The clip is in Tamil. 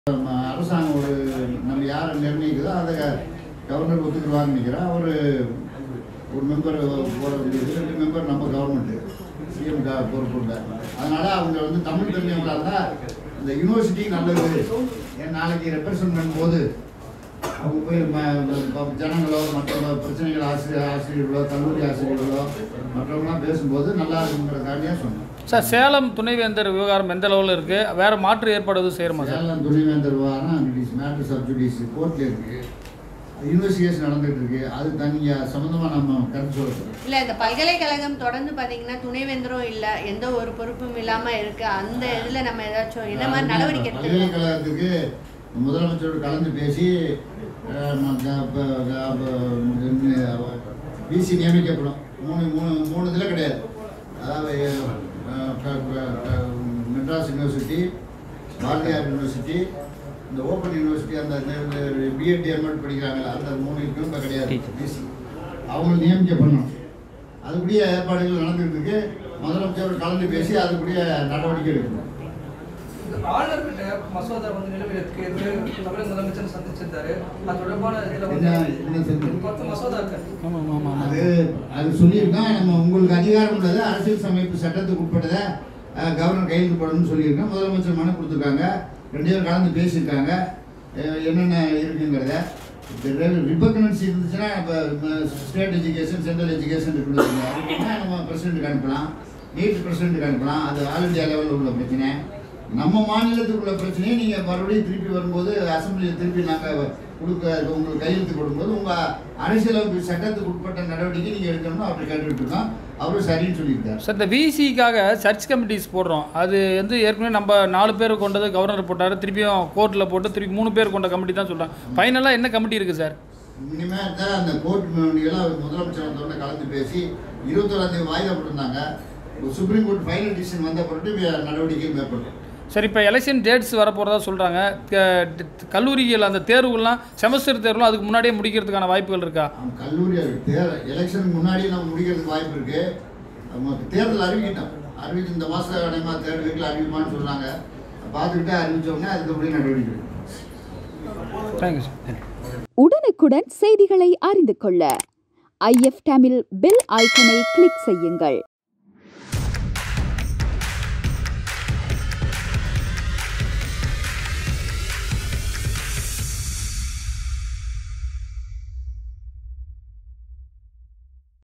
நம்ம அரசாங்கம் ஒரு நம்ம யாரை நிர்ணயிக்குதோ அதை கவர்னர் ஒத்துக்குருவான்னு நினைக்கிறேன் அவர் ஒரு மெம்பர் போட வேண்டியது ரெண்டு மெம்பர் நம்ம கவர்மெண்ட்டு சிஎம் பொறுப்பு இல்லை அதனால அவங்க வந்து தமிழ் தெரிஞ்சவங்களா இருந்தால் இந்த யூனிவர்சிட்டி நல்லது ஏன் நாளைக்கு ரெப்ரசன்ட் பண்ணும்போது அவங்க போய் ம- இப்ப ஜனங்களோ மற்ற பிரச்சனைகள் ஆசிரியர் ஆசிரியர்களோ கல்லூரி ஆசிரியர்களோ மற்றவங்களாம் பேசும்போது நல்லா இருக்குங்கிறதுக்காண்டியே சொன்னேன் சார் சேலம் துணைவேந்தர் விவகாரம் எந்த லெவலில் இருக்குது வேறு மாற்று ஏற்பாடு எதுவும் செய்கிறோமா சார் சேலம் துணைவேந்தர் விவகாரம் இட் மேட்டர்ஸ் ஆஃப் ஜுடிஸ் கோர்ட்டில் இருக்கு இன்வெஸ்டிகேஷன் நடந்துட்டு இருக்கு அது தனியா சம்மந்தமாக நம்ம கருத்து சொல்ல இல்ல இந்த பல்கலைக்கழகம் தொடர்ந்து பாத்தீங்கன்னா துணைவேந்தரும் இல்ல எந்த ஒரு பொறுப்பும் இல்லாம இருக்கு அந்த இதுல நம்ம ஏதாச்சும் என்ன மாதிரி நடவடிக்கை எடுத்துக்கலாம் பல்கலைக்கழகத்துக்கு முதலமைச்சரோடு கலந்து பேசி பிசி நியமிக்கப்படும் மூணு மூணு மூணு இதில் கிடையாது அதாவது அஹ், க- க- க- மெட்ராஸ் யூனிவர்சிட்டி பாரதியார் யூனிவர்சிட்டி இந்த ஓப்பன் யூனிவர்சிட்டி அந்த பிஎட் எம்எட் படிக்கிறாங்கல்ல அந்த மூணு இதுக்கும் இப்போ கிடையாது பிசி அவங்க நியமிக்கப்படணும் அதுக்குரிய ஏற்பாடுகள் நடந்துட்டு இருக்கு முதலமைச்சரோடு கலந்து பேசி அதுக்குரிய நடவடிக்கை எடுக்கணும் இந்த ஆளுநர்கிட்ட மசோதா வந்து நிலுவையில் இருக்கு இது தமிழக முதலமைச்சர் சந்திச்சிருந்தாரு அது தொடர்பான இதுல வந்து என்ன என்ன செஞ்சு பத்து மசோதா இருக்கு ஆமாம் ஆமாம் அது அது சொல்லியிருக்கோம் நம்ம உங்களுக்கு அதிகாரம் உள்ளது அரசியல் சமைப்பு சட்டத்துக்கு உட்பட்டதை அஹ், கவர்னர் கையெழுத்து போடணும்னு சொல்லியிருக்கோம் முதலமைச்சர் மனு கொடுத்துருக்காங்க ரெண்டு பேரும் கலந்து பேசியிருக்காங்க அஹ், என்னென்ன இருக்குங்கிறத ரிபக்னன்சி இருந்துச்சுன்னா இப்போ ஸ்டேட் எஜுகேஷன் சென்ட்ரல் எஜுகேஷன் இருக்குது அதுக்குன்னா நம்ம பிரசிடென்ட்டுக்கு அனுப்பலாம் நீட் பிரசிடென்ட்டுக்கு அனுப்பலாம் அது ஆல் இந்தியா லெவலில் உள்ள பிரச்சனை நம்ம மாநிலத்துக்குள்ள பிரச்சனையை நீங்கள் மறுபடியும் திருப்பி வரும்போது அசம்பிளியில் திருப்பி நாங்கள் கொடுக்க உங்களுக்கு கையெழுத்து கொடுக்கும்போது உங்கள் அரசியலமைப்பு சட்டத்துக்கு உட்பட்ட நடவடிக்கை நீங்கள் எடுக்கணும்னு அப்படி கேட்டுட்டு இருக்கோம் அவரும் சரின்னு சொல்லியிருக்காரு சார் இந்த விசிக்காக சர்ச் கமிட்டிஸ் போடுறோம் அது வந்து ஏற்கனவே நம்ம நாலு பேர் கொண்டது கவர்னர் போட்டார் திருப்பியும் கோர்ட்டில் போட்டு திருப்பி மூணு பேர் கொண்ட கமிட்டி தான் சொல்கிறாங்க ஃபைனலாக என்ன கமிட்டி இருக்குது சார் இனிமேல் தான் அந்த கோர்ட் எல்லாம் முதலமைச்சர் வந்தோடனே கலந்து பேசி இருபத்தோராம் தேதி வாய்தா போட்டிருந்தாங்க சுப்ரீம் கோர்ட் ஃபைனல் டிசிஷன் வந்த பிறகு வே- நடவடிக்கை மேற்கொள்ளும் சரி இப்போ எலெக்ஷன் டேட்ஸ் வரப்போகிறதா சொல்கிறாங்க கல்லூரிகள் அந்த தேர்வுகள்லாம் செமஸ்டர் தேர்வுலாம் அதுக்கு முன்னாடியே முடிக்கிறதுக்கான வாய்ப்புகள் இருக்கா அவன் கல்லூரி தேர் எலெக்ஷனுக்கு முன்னாடியே நம்ம முடிக்கிறதுக்கு வாய்ப்பு இருக்கு நம்ம தேர்தல் அறிவிக்கிட்டோம் அறிவிச்சு இந்த மாதம் அடைமா தேர்ட் வீக்கில் அறிவிப்பான்னு சொன்னாங்க பார்த்துக்கிட்டே அறிவிச்சோடனே அதுக்கப்புறம் நடவடிக்கை எடுக்கணும் தேங்க்யூ சார் உடனுக்குடன் செய்திகளை அறிந்து கொள்ள ஐஎஃப் தமிழ் பெல் ஐக்கனை கிளிக் செய்யுங்கள்